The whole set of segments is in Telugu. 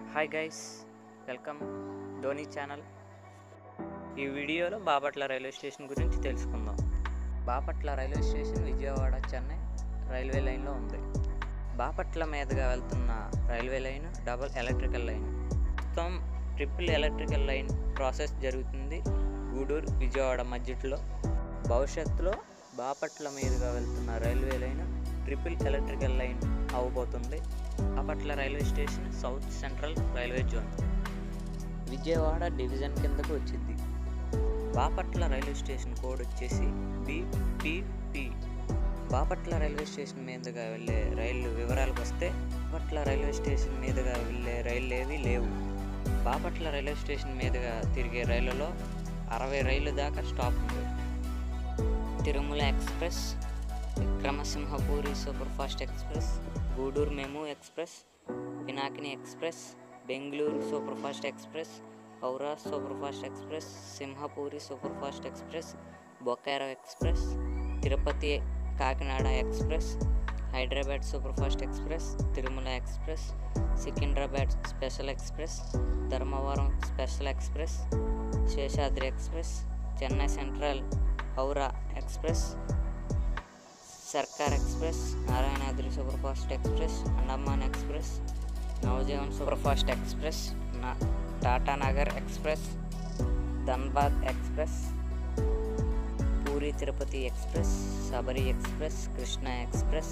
hi guys welcome Dhoni channel ఈ వీడియోలో బాపట్ల రైల్వే స్టేషన్ గురించి తెలుసుకుందాం Bapatla railway station Vijayawada Chennai railway లైన్లో ఉంది బాపట్ల మీదుగా వెళ్తున్న railway line double electrical line మొత్తం ట్రిపుల్ ఎలక్ట్రికల్ లైన్ ప్రాసెస్ జరుగుతుంది గూడూరు విజయవాడ మధ్యలో భవిష్యత్తులో బాపట్ల మీదుగా వెళ్తున్న railway line triple electrical line అవబోతుంది Bapatla railway station south central railway zone Vijayawada division కిందకు వచ్చింది బాపట్ల రైల్వే స్టేషన్ కోడ్ వచ్చేసి బిపిపి బాపట్ల రైల్వే స్టేషన్ మీదుగా వెళ్ళే రైళ్ళు వివరాలకు వస్తే బాపట్ల రైల్వే స్టేషన్ మీదుగా వెళ్ళే రైళ్ళు ఏవి లేవు బాపట్ల రైల్వే స్టేషన్ మీదుగా తిరిగే రైళ్లలో అరవై రైళ్ళు దాకా స్టాప్ ఉంది Tirumala express Vikramasimhapuri super fast express Gudur MEMU express Pinakini express Bengaluru super fast express Howrah super fast express Simhapuri super fast express Bokaro express Tirupati Kakinada express Hyderabad super fast express Tirumala express Secunderabad special express Dharmavaram special express Seshadri express Chennai central Howrah express Circar express Narayanadri super fast express Andaman express Navjeevan super fast express నా Tata Nagar express Dhanbad express Puri Tirupati express Sabari express Krishna express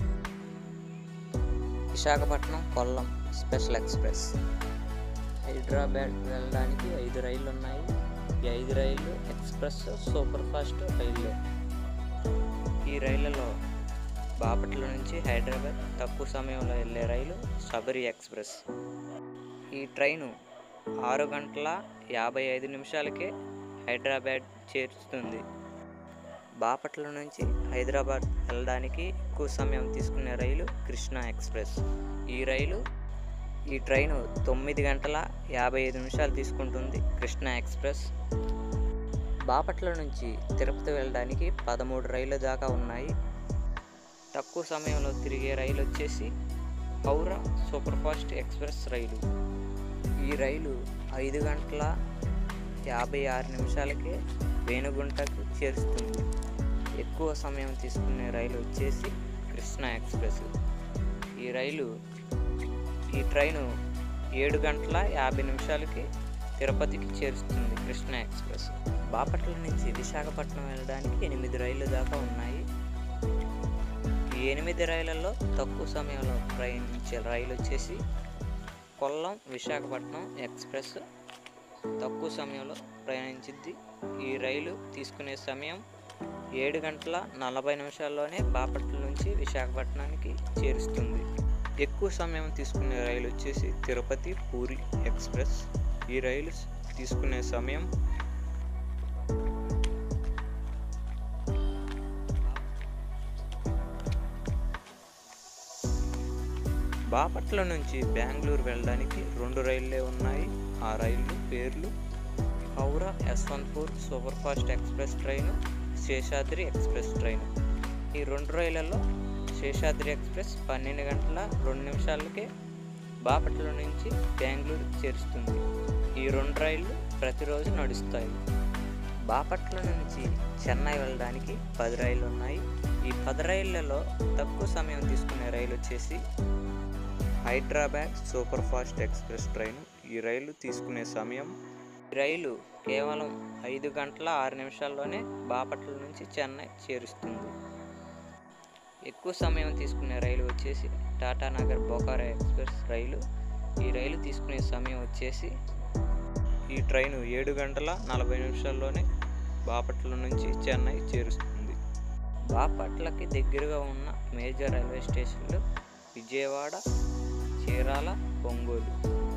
Visakhapatnam Kollam special express Hyderabad వెళ్ళడానికి ఐదు రైళ్ళు ఉన్నాయి ఈ ఐదు రైళ్ళు ఎక్స్ప్రెస్ సూపర్ ఫాస్ట్ రైళ్ళు ఈ రైళ్లలో బాపట్ల నుంచి హైదరాబాద్ తక్కువ సమయంలో వెళ్ళే రైలు శబరి ఎక్స్ప్రెస్ ఈ ట్రైను ఆరు గంటల యాభై ఐదు నిమిషాలకే హైదరాబాద్ చేరుస్తుంది బాపట్ల నుంచి హైదరాబాద్ వెళ్ళడానికి ఎక్కువ సమయం తీసుకునే రైలు కృష్ణ ఎక్స్ప్రెస్ ఈ రైలు ఈ ట్రైను తొమ్మిది గంటల యాభై ఐదు నిమిషాలు తీసుకుంటుంది కృష్ణ ఎక్స్ప్రెస్ బాపట్ల నుంచి తిరుపతి వెళ్ళడానికి పదమూడు రైళ్ళు దాకా ఉన్నాయి తక్కువ సమయంలో తిరిగే రైలు వచ్చేసి హౌరా సూపర్ ఫాస్ట్ ఎక్స్ప్రెస్ రైలు ఈ రైలు ఐదు గంటల యాభై ఆరు నిమిషాలకే వేణుగుంటకు చేరుస్తుంది ఎక్కువ సమయం తీసుకునే రైలు వచ్చేసి కృష్ణ ఎక్స్ప్రెస్ ఈ రైలు ఈ ట్రైను ఏడు గంటల యాభై నిమిషాలకి తిరుపతికి చేరుస్తుంది కృష్ణ ఎక్స్ప్రెస్ బాపట్ల నుంచి విశాఖపట్నం వెళ్ళడానికి ఎనిమిది రైళ్ళు దాకా ఉన్నాయి ఈ ఎనిమిది రైళ్లలో తక్కువ సమయంలో ప్రయాణించే రైలు వచ్చేసి కొల్లం విశాఖపట్నం ఎక్స్ప్రెస్ తక్కువ సమయంలో ప్రయాణించింది ఈ రైలు తీసుకునే సమయం ఏడు గంటల నలభై నిమిషాల్లోనే బాపట్ల నుంచి విశాఖపట్నానికి చేరుస్తుంది ఎక్కువ సమయం తీసుకునే రైలు వచ్చేసి తిరుపతి పూరి ఎక్స్ప్రెస్ ఈ రైలు తీసుకునే సమయం బాపట్ల నుంచి బెంగళూరు వెళ్ళడానికి రెండు రైళ్ళే ఉన్నాయి ఆ రైళ్ళు పేర్లు Howrah Yesvantpur super fast express train Seshadri express train ఈ రెండు రైళ్లలో శేషాద్రి ఎక్స్ప్రెస్ పన్నెండు గంటల రెండు నిమిషాలకే బాపట్ల నుంచి బెంగళూరు చేరుస్తుంది ఈ రెండు రైళ్ళు ప్రతిరోజు నడుస్తాయి బాపట్ల నుంచి చెన్నై వెళ్ళడానికి పది రైళ్ళు ఉన్నాయి ఈ పది రైళ్లలో తక్కువ సమయం తీసుకునే రైలు వచ్చేసి Hyderabad super fast express train ఈ రైలు తీసుకునే సమయం ఈ రైలు కేవలం ఐదు గంటల ఆరు నిమిషాల్లోనే బాపట్ల నుంచి చెన్నై చేరుస్తుంది ఎక్కువ సమయం తీసుకునే రైలు వచ్చేసి టాటా నగర్ బొకారో ఎక్స్ప్రెస్ రైలు ఈ రైలు తీసుకునే సమయం వచ్చేసి ఈ ట్రైను ఏడు గంటల నలభై నిమిషాల్లోనే బాపట్ల నుంచి చెన్నై చేరుస్తుంది బాపట్లకి దగ్గరగా ఉన్న మేజర్ రైల్వే స్టేషన్లు విజయవాడ చీరాల ఒంగోలు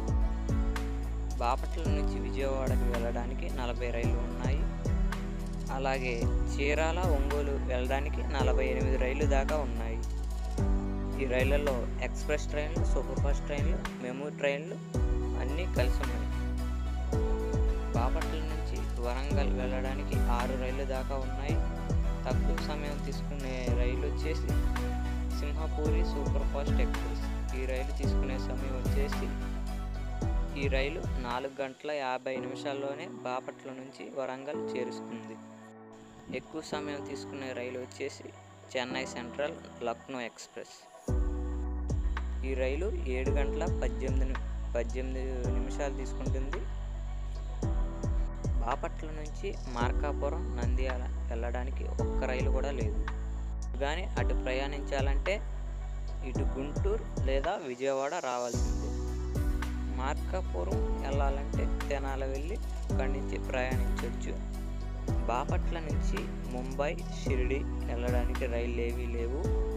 బాపట్ల నుంచి విజయవాడకి వెళ్ళడానికి నలభై రైళ్ళు ఉన్నాయి అలాగే చీరాల ఒంగోలు వెళ్ళడానికి నలభై ఎనిమిది రైళ్ళు దాకా ఉన్నాయి ఈ రైళ్లలో ఎక్స్ప్రెస్ ట్రైన్లు సూపర్ ఫాస్ట్ ట్రైన్లు మెమూ ట్రైన్లు అన్నీ కలిసి ఉన్నాయి బాపట్ల నుంచి వరంగల్ వెళ్ళడానికి ఆరు రైళ్ళు దాకా ఉన్నాయి తక్కువ సమయం తీసుకునే రైలు వచ్చేసి సింహపూరి సూపర్ ఫాస్ట్ ఎక్స్ప్రెస్ ఈ రైలు తీసుకునే సమయం వచ్చేసి ఈ రైలు నాలుగు గంటల యాభై నిమిషాల్లోనే బాపట్ల నుంచి వరంగల్ చేరుస్తుంది ఎక్కువ సమయం తీసుకునే రైలు వచ్చేసి చెన్నై సెంట్రల్ లక్నో ఎక్స్ప్రెస్ ఈ రైలు ఏడు గంటల పద్దెనిమిది ని- పద్దెనిమిది నిమిషాలు తీసుకుంటుంది బాపట్ల నుంచి మార్కాపురం నంద్యాల వెళ్ళడానికి ఒక్క రైలు కూడా లేదు కానీ అటు ప్రయాణించాలంటే ఇటు గుంటూరు లేదా విజయవాడ రావాల్సిందే మార్కాపురం వెళ్ళాలంటే తెనాల వెళ్ళి అక్కడి నుంచి ప్రయాణించవచ్చు బాపట్ల నుంచి ముంబై షిరిడి వెళ్ళడానికి రైళ్ళు ఏవీ లేవు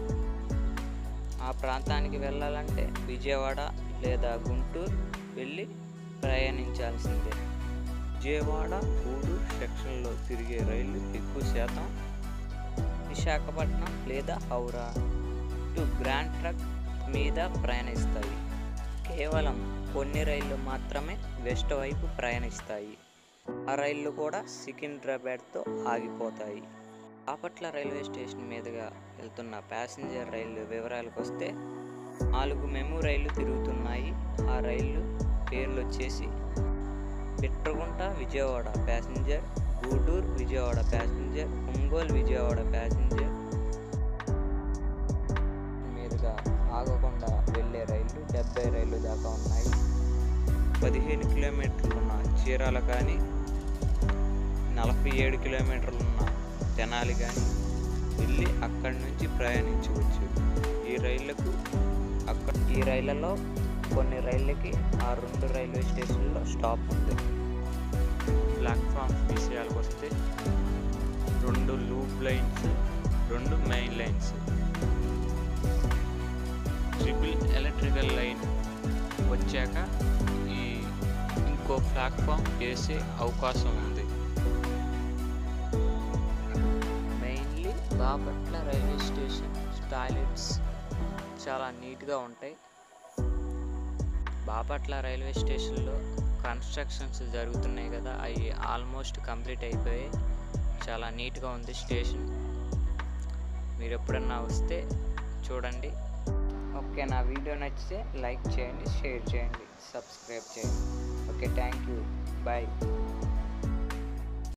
ఆ ప్రాంతానికి వెళ్ళాలంటే విజయవాడ లేదా గుంటూరు వెళ్ళి ప్రయాణించాల్సిందే విజయవాడ గూడూరు సెక్షన్లో తిరిగే రైళ్ళు ఎక్కువ శాతం విశాఖపట్నం లేదా హౌరా టు గ్రాండ్ ట్రక్ మీద ప్రయాణిస్తాయి కేవలం కొన్ని రైళ్లు మాత్రమే వెస్ట్ వైపు ప్రయాణిస్తాయి ఆ రైళ్లు కూడా సికింద్రాబాద్తో ఆగిపోతాయి బాపట్ల రైల్వే స్టేషన్ మీదుగా వెళ్తున్న ప్యాసింజర్ రైలు వివరాలకు వస్తే నాలుగు మెము రైళ్లు తిరుగుతున్నాయి ఆ రైళ్ళు పేర్లు వచ్చేసి Pitragunta Vijayawada passenger Gudur Vijayawada passenger Ongole Vijayawada passenger మీదుగా ఆగకుండా వెళ్ళే రైళ్లు డెబ్బై రైళ్ళు దాకా ఉన్నాయి పదిహేను కిలోమీటర్లు ఉన్న చీరాల కానీ నలభై ఏడు కిలోమీటర్లు ఉన్న తెనాలి కానీ వెళ్ళి అక్కడి నుంచి ప్రయాణించవచ్చు ఈ రైళ్లకు అక్కడ ఈ రైళ్లలో కొన్ని రైళ్ళకి ఆ రెండు రైల్వే స్టేషన్లో స్టాప్ ఉంది ప్లాట్ఫామ్ విషయాలకు వస్తే రెండు లూప్ లైన్స్ రెండు main lines triple electrical line వచ్చాక ఈ ఇంకో ప్లాట్ఫామ్ వేసే అవకాశం ఉంది mainly Bapatla railway station toilets చాలా నీట్గా ఉంటాయి బాపట్ల రైల్వే స్టేషన్లో కన్స్ట్రక్షన్స్ జరుగుతున్నాయి కదా అవి ఆల్మోస్ట్ కంప్లీట్ అయిపోయాయి చాలా నీట్గా ఉంది స్టేషన్ మీరు ఎప్పుడన్నా వస్తే చూడండి ఓకే నా వీడియో నచ్చితే లైక్ చేయండి షేర్ చేయండి సబ్స్క్రైబ్ చేయండి ఓకే థ్యాంక్ యూ బాయ్